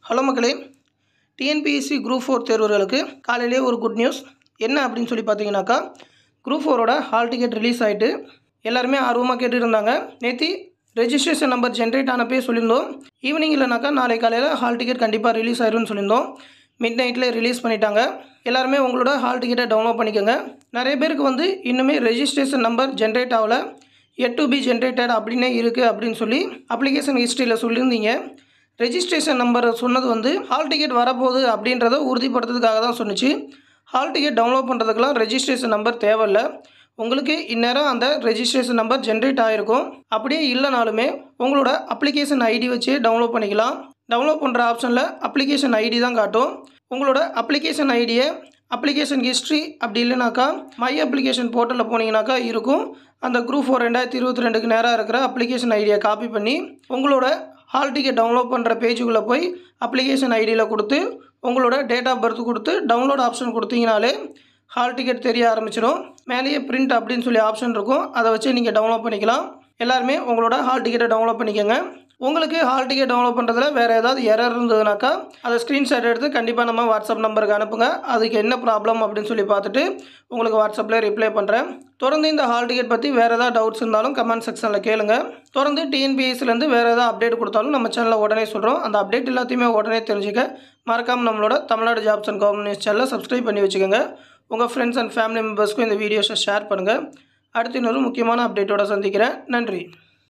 hello மக்களே TNPSC group four தேர்வர்களுக்கு காலையிலே ஒரு குட் நியூஸ் என்ன அப்படின்னு சொல்லி பார்த்தீங்கன்னாக்கா குரூப் ஃபோரோட ஹால் டிக்கெட் ரிலீஸ் ஆகிட்டு எல்லாருமே ஆர்வமாக கேட்டுட்டு இருந்தாங்க நேற்று ரெஜிஸ்ட்ரேஷன் நம்பர் ஜென்ரேட் ஆனப்பே சொல்லியிருந்தோம் ஈவினிங் இல்லைனாக்கா நாளை காலையில் ஹால் டிக்கெட் கண்டிப்பாக ரிலீஸ் ஆயிரும்னு சொல்லியிருந்தோம் மிட் நைட்டில் ரிலீஸ் பண்ணிட்டாங்க எல்லாருமே உங்களோட ஹால் டிக்கெட்டை டவுன்லோட் பண்ணிக்கோங்க நிறைய பேருக்கு வந்து இன்னுமே ரெஜிஸ்ட்ரேஷன் நம்பர் ஜென்ரேட் ஆகலை எட் டு பி ஜென்ரேட்டட் அப்படின்னே இருக்குது அப்படின்னு சொல்லி அப்ளிகேஷன் ஹிஸ்ட்ரியில் சொல்லியிருந்தீங்க ரெஜிஸ்ட்ரேஷன் நம்பரை சொன்னது வந்து ஹால் டிக்கெட் வரப்போகுது அப்படின்றத உறுதிப்படுத்துறதுக்காக தான் சொன்னிச்சு ஹால் டிக்கெட் டவுன்லோட் பண்ணுறதுக்கெலாம் ரெஜிஸ்ட்ரேஷன் நம்பர் தேவையில்ல உங்களுக்கு இந்நேரம் அந்த ரெஜிஸ்ட்ரேஷன் நம்பர் ஜென்ரேட் ஆகிருக்கும் அப்படியே இல்லைனாலுமே உங்களோட அப்ளிகேஷன் ஐடி வச்சு டவுன்லோட் பண்ணிக்கலாம் டவுன்லோட் பண்ணுற ஆப்ஷனில் அப்ளிகேஷன் ஐடி தான் காட்டும் உங்களோட அப்ளிகேஷன் ஐடியை அப்ளிகேஷன் ஹிஸ்ட்ரி அப்படி இல்லைனாக்கா மை அப்ளிகேஷன் போர்ட்டலில் போனீங்கன்னாக்கா இருக்கும் அந்த குரூப் ஃபோர் ரெண்டாயிரத்தி இருபத்தி ரெண்டுக்கு நேராக இருக்கிற அப்ளிகேஷன் ஐடியை காப்பி பண்ணி உங்களோட ஹால் டிக்கெட் டவுன்லோட் பண்ணுற பேஜுக்குள்ளே போய் அப்ளிகேஷன் ஐடியில் கொடுத்து உங்களோட டேட் ஆஃப் பர்த் கொடுத்து டவுன்லோட் ஆப்ஷன் கொடுத்தீங்கனாலே ஹால் டிக்கெட் தெரிய ஆரம்பிச்சிடும் மேலேயே பிரிண்ட் அப்படின்னு சொல்லி ஆப்ஷன் இருக்கும் அதை வச்சு நீங்கள் டவுன்லோட் பண்ணிக்கலாம் எல்லாருமே உங்களோட ஹால் டிக்கெட்டை டவுன்லோட் பண்ணிக்கோங்க உங்களுக்கு ஹால் டிக்கெட் டவுன்லோட் பண்ணுறதுல வேறு ஏதாவது எரர் இருந்ததுனாக்கா அதை ஸ்க்ரீன்ஷாட் எடுத்து கண்டிப்பாக நம்ம வாட்ஸ்அப் நம்பருக்கு அனுப்புங்க அதுக்கு என்ன ப்ராப்ளம் அப்படின்னு சொல்லி பார்த்துட்டு உங்களுக்கு வாட்ஸ்அப்பில் ரிப்ளை பண்ணுறேன் தொடர்ந்து இந்த ஹால் டிக்கெட் பற்றி வேறு ஏதாவது டவுட்ஸ் இருந்தாலும் கமெண்ட் செக்ஷனில் கேளுங்க தொடர்ந்து டிஎன்பிஎஸ்சிலேருந்து வேறு ஏதாவது அப்டேட் கொடுத்தாலும் நம்ம சேனலில் உடனே சொல்கிறோம் அந்த அப்டேட் எல்லாத்தையுமே உடனே தெரிஞ்சுக்க மறக்காமல் நம்மளோட Tamil Nadu jobs and government news சேனலை சப்ஸ்கிரைப் பண்ணி வச்சுக்கோங்க உங்கள் ஃப்ரெண்ட்ஸ் அண்ட் ஃபேமிலி மெம்பர்ஸ்க்கும் இந்த வீடியோஸை ஷேர் பண்ணுங்கள் அடுத்து இன்னொரு முக்கியமான அப்டேட்டோட சந்திக்கிறேன் நன்றி